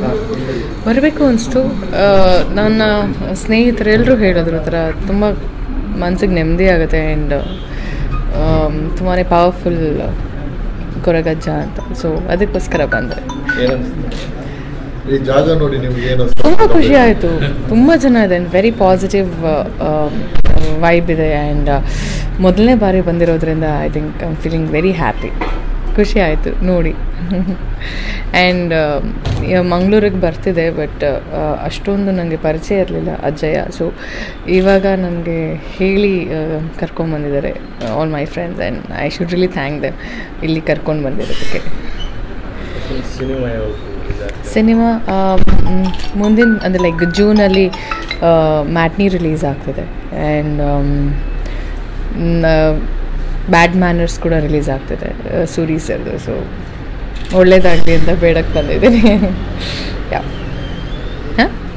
ಬರಬೇಕು ಅನಿಸ್ತು ನನ್ನ ಸ್ನೇಹಿತರೆಲ್ಲರೂ ಹೇಳಿದ್ರು ಆ ಥರ ತುಂಬ ಮನ್ಸಿಗೆ ನೆಮ್ಮದಿ ಆಗುತ್ತೆ ಆ್ಯಂಡ್ ತುಂಬಾ ಪವರ್ಫುಲ್ ಕೊರಗಜ್ಜ ಅಂತ ಸೊ ಅದಕ್ಕೋಸ್ಕರ ಬಂದೆ ಈ ಜಾಗ ನೋಡಿ ನಿಮ್ಗೆ ಏನು ತುಂಬ ಖುಷಿ ಆಯಿತು ತುಂಬ ಚೆನ್ನಾಗಿದೆ ಆ್ಯಂಡ್ ವೆರಿ ಪಾಸಿಟಿವ್ ವೈಬ್ ಇದೆ ಆ್ಯಂಡ್ ಮೊದಲನೇ ಬಾರಿ ಬಂದಿರೋದ್ರಿಂದ I think I am feeling very happy ಖುಷಿ ಆಯಿತು ನೋಡಿ ಆ್ಯಂಡ್ ಮಂಗಳೂರಿಗೆ ಬರ್ತಿದೆ ಬಟ್ ಅಷ್ಟೊಂದು ನನಗೆ ಪರಿಚಯ ಇರಲಿಲ್ಲ ಅಜ್ಜಯ್ಯ ಸೊ ಇವಾಗ ನನಗೆ ಹೇಳಿ ಕರ್ಕೊಂಬಂದಿದ್ದಾರೆ all my friends and I should really thank them ಇಲ್ಲಿ ಕರ್ಕೊಂಡು ಬಂದಿರೋದಕ್ಕೆ ಸಿನಿಮಾ ಯಾವುದು ಸಿನಿಮಾ ಮುಂದಿನ ಅಂದರೆ ಲೈಕ್ ಜೂನಲ್ಲಿ ಮ್ಯಾಟ್ನಿ ರಿಲೀಸ್ ಆಗ್ತಿದೆ ಆ್ಯಂಡ್ ಬ್ಯಾಡ್ ಮ್ಯಾನರ್ಸ್ ಕೂಡ ರಿಲೀಸ್ ಆಗ್ತಿದೆ ಸೂರಿ ಸರ್ದು ಸೊ ಒಳ್ಳೇದಾಗಲಿ ಅಂತ ಬೇಡಕ್ಕೆ ಬಂದಿದ್ದೀನಿ ಯಾ ಹಾಂ